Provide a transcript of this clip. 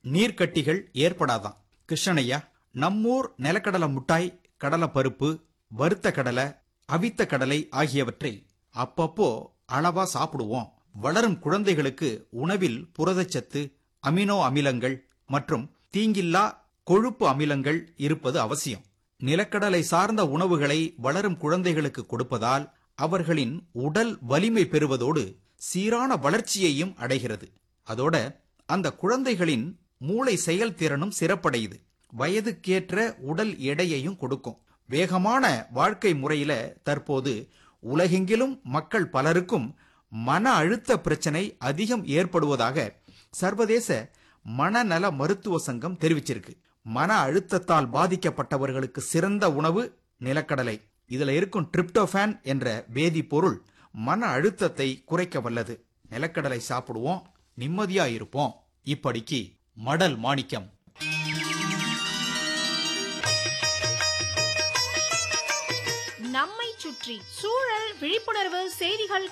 நீர்க்கட்டிகள் ஏற்படாதாம் கிருஷ்ணனையா நம்மூர் நிலக்கடலை முட்டாய் கடலை பருப்பு வறுத்த கடலை அவித்த கடலை ஆகியவற்றை அப்பப்போ அளவா சாப்பிடுவோம் வளரும் குழந்தைகளுக்கு உணவில் புரதச்சத்து அமினோ அமிலங்கள் மற்றும் தீங்கில்லா கொழுப்பு அமிலங்கள் இருப்பது அவசியம் நிலக்கடலை சார்ந்த உணவுகளை வளரும் குழந்தைகளுக்கு கொடுப்பதால் அவர்களின் உடல் வலிமை பெறுவதோடு சீரான வளர்ச்சியையும் அடைகிறது அதோட அந்த குழந்தைகளின் மூளை செயல்திறனும் சிறப்படையுது வயதுக்கேற்ற உடல் எடையையும் கொடுக்கும் வேகமான வாழ்க்கை முறையில தற்போது உலகெங்கிலும் மக்கள் பலருக்கும் மன அழுத்த பிரச்சனை அதிகம் ஏற்படுவதாக சர்வதேச மனநல மருத்துவ சங்கம் தெரிவிச்சிருக்கு மன அழுத்தத்தால் பாதிக்கப்பட்டவர்களுக்கு சிறந்த உணவு நிலக்கடலை இதுல இருக்கும் டிரிப்டோஃபான் என்ற வேதிப்பொருள் மன அழுத்தத்தை குறைக்க வல்லது நிலக்கடலை சாப்பிடுவோம் நிம்மதியா இருப்போம் இப்படிக்கு மடல் மாணிக்கம் நம்மை சுற்றி சூழல் விழிப்புணர்வு செய்திகள்